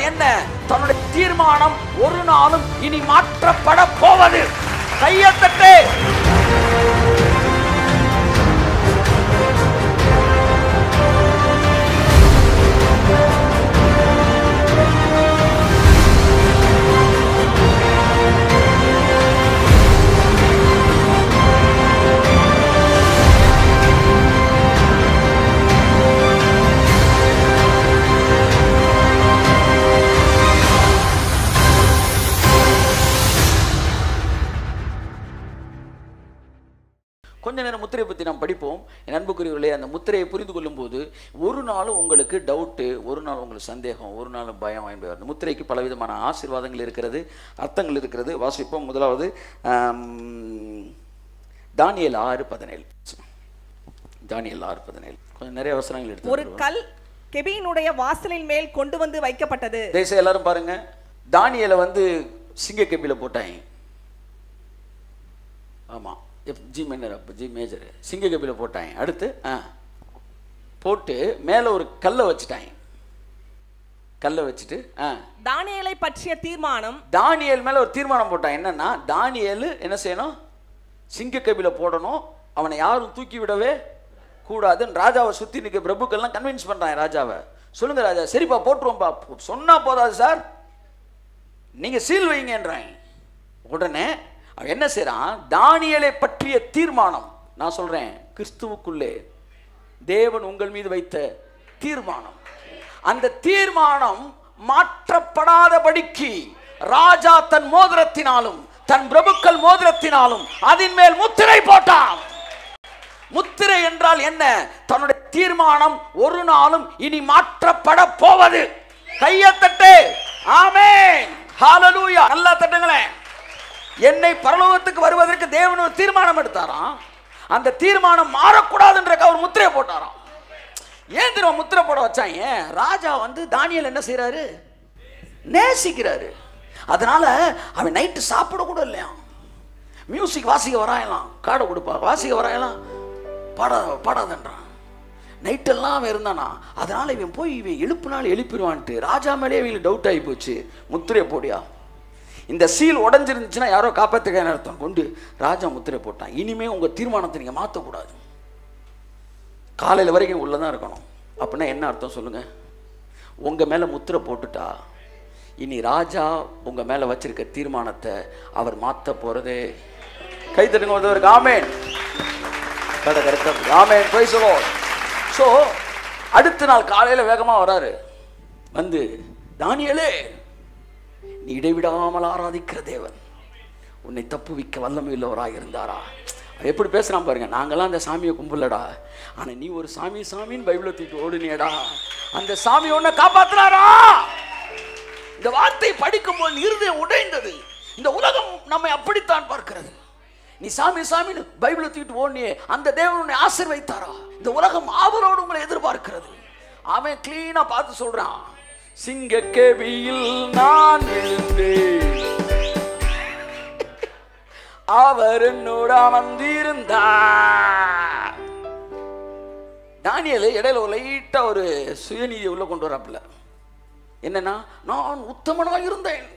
என்ன தன்னுடைய தீர்மானம் ஒரு நாளும் இனி மாற்றப்பட போவது கையத்தட்டு கொஞ்ச நேரம் முத்திரையை பற்றி நாம் படிப்போம் என் அன்புக்குரியவர்களே அந்த முத்திரையை புரிந்து கொள்ளும்போது ஒரு நாள் உங்களுக்கு டவுட்டு ஒரு நாள் உங்களுக்கு சந்தேகம் ஒரு நாள் பயம் என்பது அந்த முத்திரைக்கு பலவிதமான ஆசீர்வாதங்கள் இருக்கிறது அர்த்தங்கள் இருக்கிறது வாசிப்போம் முதலாவது ஆம், தானியேல் ஆறு பதினேழு தானியேல் ஆறு பதினேழு கொஞ்சம் நிறைய அவசரங்கள் எடுத்து ஒரு கல் கெபியினுடைய வாசலின் மேல் கொண்டு வந்து வைக்கப்பட்டது தேசம் எல்லாரும் பாருங்க தானியலை வந்து சிங்கக்கப்பில போட்டாங்க ஆமா எஃப் ஜி மைனர் அப்போ ஜி மேஜர் சிங்கக்கப்பில போட்டாங்க அடுத்து ஆ போட்டு மேலே ஒரு கல்லை வச்சுட்டாங்க கல்லை வச்சுட்டு ஆ தானியேலை பற்றிய தீர்மானம் தானியேல் மேலே ஒரு தீர்மானம் போட்டான் என்னன்னா தானியேல் என்ன செய்யணும் சிங்கக்கபில போடணும் அவனை யாரும் தூக்கி விடவே கூடாதுன்னு ராஜாவை சுற்றி நிற்க பிரபுக்கள்லாம் கன்வின்ஸ் பண்ணுறான் ராஜாவை சொல்லுங்க ராஜா சரிப்பா போட்டுருவோம்ப்பா சொன்னா போதாது சார் நீங்க சீல் வைங்கன்றான் உடனே அவன் என்ன செய்றான் தானியலை பற்றிய தீர்மானம் நான் சொல்றேன் கிறிஸ்துவுக்குள்ளே தேவன் உங்கள் மீது வைத்த தீர்மானம் அந்த தீர்மானம் மாற்றப்படாதபடிக்கு ராஜா தன் மோதிரத்தினாலும் தன் பிரபுக்கள் மோதிரத்தினாலும் அதன் மேல் முத்திரை போட்டான் முத்திரை என்றால் என்ன தன்னுடைய தீர்மானம் ஒரு நாளும் இனி மாற்றப்பட போவது கையத்தட்டு ஆமென் ஹalleluya நல்லா தட்டுங்களேன் என்னை பரலோகத்துக்கு வருவதற்கு தேவன் ஒரு தீர்மானம் எடுத்தாராம் அந்த தீர்மானம் மாறக்கூடாதுன்றக்க அவர் முத்திரை போட்டாராம் ஏன் தெரியுமா முத்திரை போட வச்சாங்க ராஜா வந்து தானியல் என்ன செய்றாரு நேசிக்கிறாரு அதனால அவன் நைட்டு சாப்பிட கூட இல்லையா மியூசிக் வாசிக்க வராயலாம் காடை கொடுப்பா வாசிக்க வராயலாம் பாட பாடாதன்றான் நைட்டெல்லாம் அவன் இருந்தானா அதனால இவன் போய் இவன் எழுப்புனாலும் எழுப்பிடுவான்ட்டு ராஜா மேலே இவங்களுக்கு டவுட் ஆகி போச்சு முத்திரை போடியா இந்த சீல் உடஞ்சிருந்துச்சுன்னா யாரோ காப்பாற்றுக்க அர்த்தம் கொண்டு ராஜா முத்திரை போட்டான் இனிமே உங்க தீர்மானத்தை நீங்க மாற்றக்கூடாது காலையில் வரைக்கும் உள்ளே தான் இருக்கணும் அப்படின்னா என்ன அர்த்தம் சொல்லுங்க உங்க மேல முத்திரை போட்டுட்டா இனி ராஜா உங்க மேல வச்சிருக்க தீர்மானத்தை அவர் மாத்த போறதே கை தட்டுங்க ஒருத்தவருக்கு ஆமேன் கடை கரெக்டாக ஆமேன் போய் சொல்லுவோம் ஸோ அடுத்த நாள் காலையில வேகமா வராரு வந்து தானியலே நீ இடைவிடாமல் ஆராதிக்கிற தேவன் உன்னை தப்புவிக்க வல்லமை உள்ளவராக இருந்தாரா அவன் எப்படி பேசுறான் பாருங்க நாங்கெல்லாம் அந்த சாமியை கும்பலடா ஆனா நீ ஒரு சாமி சாமின்னு பைபிளை தூக்கி ஓடுனியடா அந்த சாமி உன்னை காப்பாத்துறாரா இந்த வார்த்தை படிக்கும்போது இருதயம் உடைந்தது இந்த உலகம் நம்மை அப்படித்தான் பார்க்கிறது நீ சாமி சாமின்னு பைபிளை தூக்கிட்டு ஓடினியே அந்த தேவன் உன்னை ஆசீர்வைத்தாரா இந்த உலகம் ஆவலோடு உங்களை எதிர்பார்க்கிறது அவன் கிளீனா பார்த்து சொல்றான் சிங்க கேபியில் நான் விழுந்தேன் அவர் என்னோட அமர்ந்திருந்தார் தானியல் இடையில ஒரு லைட்டா ஒரு சுயநீதியை உள்ள கொண்டு வராப்புல என்னன்னா நான் உத்தமனா இருந்தேன்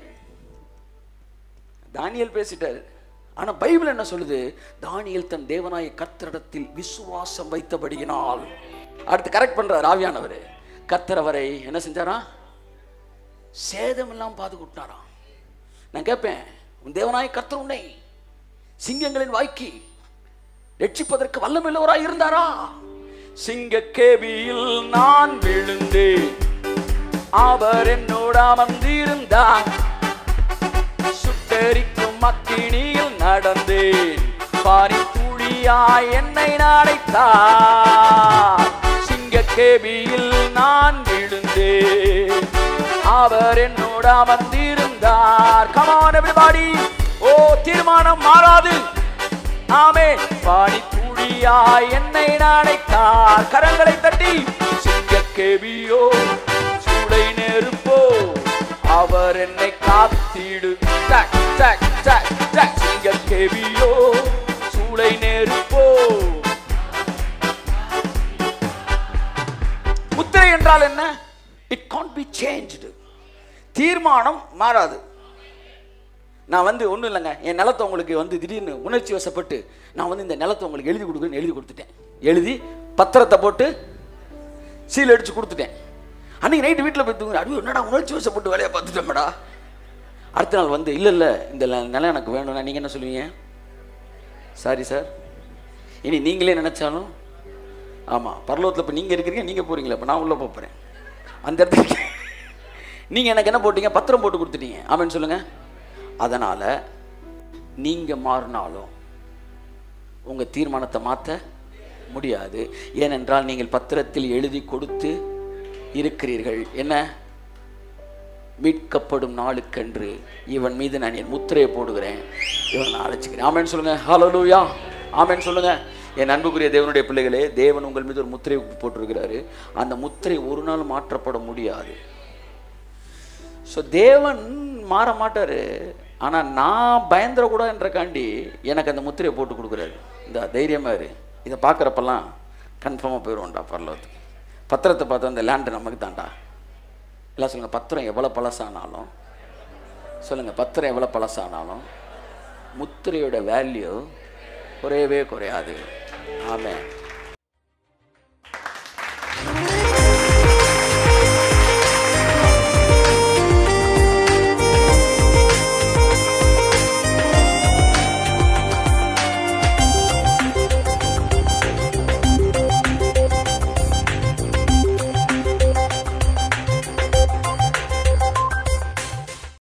தானியல் பேசிட்டாரு ஆனா பைபிள் என்ன சொல்லுது தானியல் தன் தேவனாய கர்த்தரிடத்தில் விசுவாசம் வைத்தபடியினால் அடுத்து கரெக்ட் பண்றார் ஆவியானவர் கர்த்தர் அவரை என்ன செஞ்சாரா சேதம் எல்லாம் பாதுகாட்டாராம் நான் கேட்பேன் உன் தேவனாய கர்த்தர் உன்னை சிங்கங்களின் வாய்க்கு ரட்சிப்பதற்கு வல்லமில்லவராய் இருந்தாரா சிங்க கேபியில் நான் விழுந்தேன் அவர் என்னோட அமர்ந்திருந்தார் சுட்டரிக்கும் அக்கினியில் நடந்தேன் பாரி துளியாய் என்னை நாடைத்தார் சிங்க கேபியில் நான் விழுந்தேன் அவர் என்னோட அமர்ந்திருந்தார் கமான் everybody ஓ தீர்மானம் மாறாது ஆமே பாடி துளியாய் என்னை நாடைத்தார் கரங்களை தட்டி சிங்க கேபியோ சூளை நெருப்போ அவர் என்னை காத்திடு டக், டக், டக், டக். சிங்க கேபியோ சூளை நெருப்போ முத்திரை என்றால் என்ன இட் கான்ட் பி சேஞ்ச்டு தீர்மானம் மாறாது நான் வந்து ஒன்றும் இல்லைங்க என் நிலத்தை உங்களுக்கு வந்து திடீர்னு உணர்ச்சி வசப்பட்டு நான் வந்து இந்த நிலத்தை உங்களுக்கு எழுதி கொடுக்குறேன்னு எழுதி கொடுத்துட்டேன் எழுதி பத்திரத்தை போட்டு சீல் அடித்து கொடுத்துட்டேன் அன்றைக்கி நைட்டு வீட்டில் போய் தூங்குறேன் அடியோ என்னடா உணர்ச்சி வசப்பட்டு வேலையை பார்த்துட்டோம்டா அடுத்த நாள் வந்து இல்லை இல்லை இந்த ல- நிலம் எனக்கு வேணும்னா நீங்கள் என்ன சொல்லுவீங்க சாரி சார் இனி நீங்களே நினச்சாலும் ஆமாம் பரலோகத்தில் இப்போ நீங்கள் இருக்கிறீங்க நீங்கள் போகிறீங்களா இப்போ நான் உள்ளே போகிறேன் அந்த இடத்துக்கு நீங்கள் எனக்கு என்ன போட்டீங்க பத்திரம் போட்டு கொடுத்துட்டீங்க ஆமென்னு சொல்லுங்கள் அதனால் நீங்கள் மாறினாலும் உங்கள் தீர்மானத்தை மாற்ற முடியாது ஏனென்றால் நீங்கள் பத்திரத்தில் எழுதி கொடுத்து இருக்கிறீர்கள் என்ன மீட்கப்படும் நாளுக்கென்று இவன் மீது நான் என் முத்திரையை போடுகிறேன் இவன் நான் அழைச்சிக்கிறேன் ஆமென்னு சொல்லுங்க ஹalleluya ஆமென்னு சொல்லுங்க என் அன்புக்குரிய தேவனுடைய பிள்ளைகளே தேவன் உங்கள் மீது ஒரு முத்திரை போட்டிருக்கிறாரு அந்த முத்திரை ஒரு நாள் மாற்றப்பட முடியாது ஸோ தேவன் மாற மாட்டாரு ஆனால் நான் பயந்துடக்கூடாதுன்றக்காண்டி எனக்கு அந்த முத்திரையை போட்டு கொடுக்குறாரு இந்த தைரியமாக இரு இதை பார்க்குறப்பெல்லாம் கன்ஃபார்மாக போயிடுவோம்டா பரலோகத்துக்கு பத்திரத்தை பார்த்தா அந்த லேண்டு நமக்கு தான்டா எல்லாம் சொல்லுங்கள் பத்திரம் எவ்வளோ பழசானாலும் சொல்லுங்கள் பத்திரம் எவ்வளோ பழசானாலும் முத்திரையோட வேல்யூ குறையவே குறையாது ஆமென்